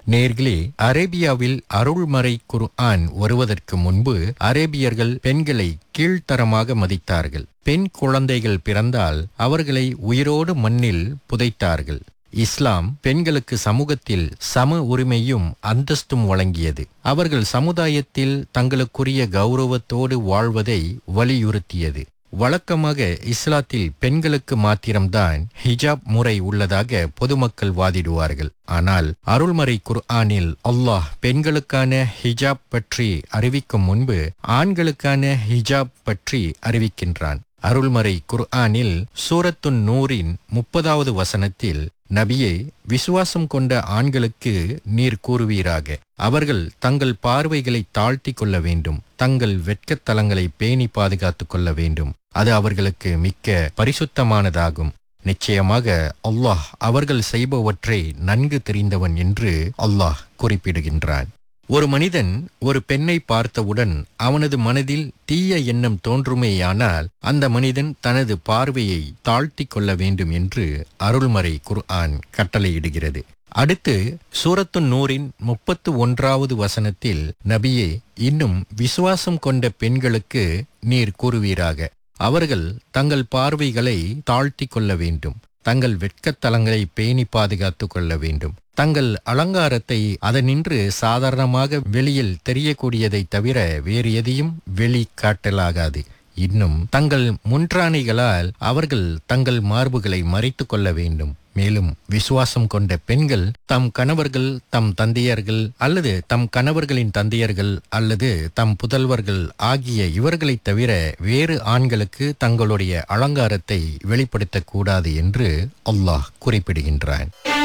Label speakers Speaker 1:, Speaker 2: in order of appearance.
Speaker 1: நேர்களே அரேபியாவில் அருள்மறை குர்ஆன் வருவதற்கு முன்பு அரேபியர்கள் பெண்களை கீழ்த்தரமாக மதித்தார்கள் பெண் குழந்தைகள் பிறந்தால் அவர்களை உயிரோடு மண்ணில் புதைத்தார்கள் இஸ்லாம் பெண்களுக்கு சமூகத்தில் சம உரிமையும் அந்தஸ்தும் வழங்கியது அவர்கள் சமுதாயத்தில் தங்களுக்குரிய கௌரவத்தோடு வாழ்வதை வலியுறுத்தியது வழக்கமாக இஸ்லாத்தில் பெண்களுக்கு மாத்திரம்தான் ஹிஜாப் முறை உள்ளதாக பொதுமக்கள் வாதிடுவார்கள் ஆனால் அருள்மறை குர்ஆனில் அல்லாஹ் பெண்களுக்கான ஹிஜாப் பற்றி அறிவிக்கும் முன்பு ஆண்களுக்கான ஹிஜாப் பற்றி அறிவிக்கின்றான் அருள்மறை குர்ஆனில் சூரத்துன் நூரின் முப்பதாவது வசனத்தில் நபியே விசுவாசம் கொண்ட ஆண்களுக்கு நீர் கூறுவீராக அவர்கள் தங்கள் பார்வைகளை தாழ்த்திக் கொள்ள வேண்டும் தங்கள் வெட்கத்தலங்களை பேணி பாதுகாத்துக் கொள்ள வேண்டும் அது அவர்களுக்கு மிக்க பரிசுத்தமானதாகும் நிச்சயமாக அல்லாஹ் அவர்கள் செய்பவற்றை நன்கு தெரிந்தவன் என்று அல்லாஹ் குறிப்பிடுகின்றான் ஒரு மனிதன் ஒரு பெண்ணை பார்த்தவுடன் அவனது மனதில் தீய எண்ணம் தோன்றுமேயானால் அந்த மனிதன் தனது பார்வையை தாழ்த்திக் கொள்ள வேண்டும் என்று அருள்மறை குர்ஆன் கட்டளையிடுகிறது அடுத்து சூரத்து நூரின் முப்பத்து ஒன்றாவது வசனத்தில் நபியே இன்னும் விசுவாசம் கொண்ட பெண்களுக்கு நீர் கூறுவீராக அவர்கள் தங்கள் பார்வைகளை தாழ்த்திக் கொள்ள வேண்டும் தங்கள் வெட்கத்தலங்களை பேணி பாதுகாத்துக் கொள்ள வேண்டும் தங்கள் அலங்காரத்தை அதனின்று சாதாரணமாக வெளியில் தெரியக்கூடியதை தவிர வேறு எதையும் வெளி காட்டலாகாது இன்னும் தங்கள் முன்றானைகளால் அவர்கள் தங்கள் மார்புகளை மறைத்துக் கொள்ள வேண்டும் மேலும் விசுவாசம் கொண்ட பெண்கள் தம் கணவர்கள் தம் தந்தையர்கள் அல்லது தம் கணவர்களின் தந்தையர்கள் அல்லது தம் புதல்வர்கள் ஆகிய இவர்களைத் தவிர வேறு ஆண்களுக்கு தங்களுடைய அலங்காரத்தை வெளிப்படுத்தக்கூடாது என்று அல்லாஹ் குறிப்பிடுகின்றான்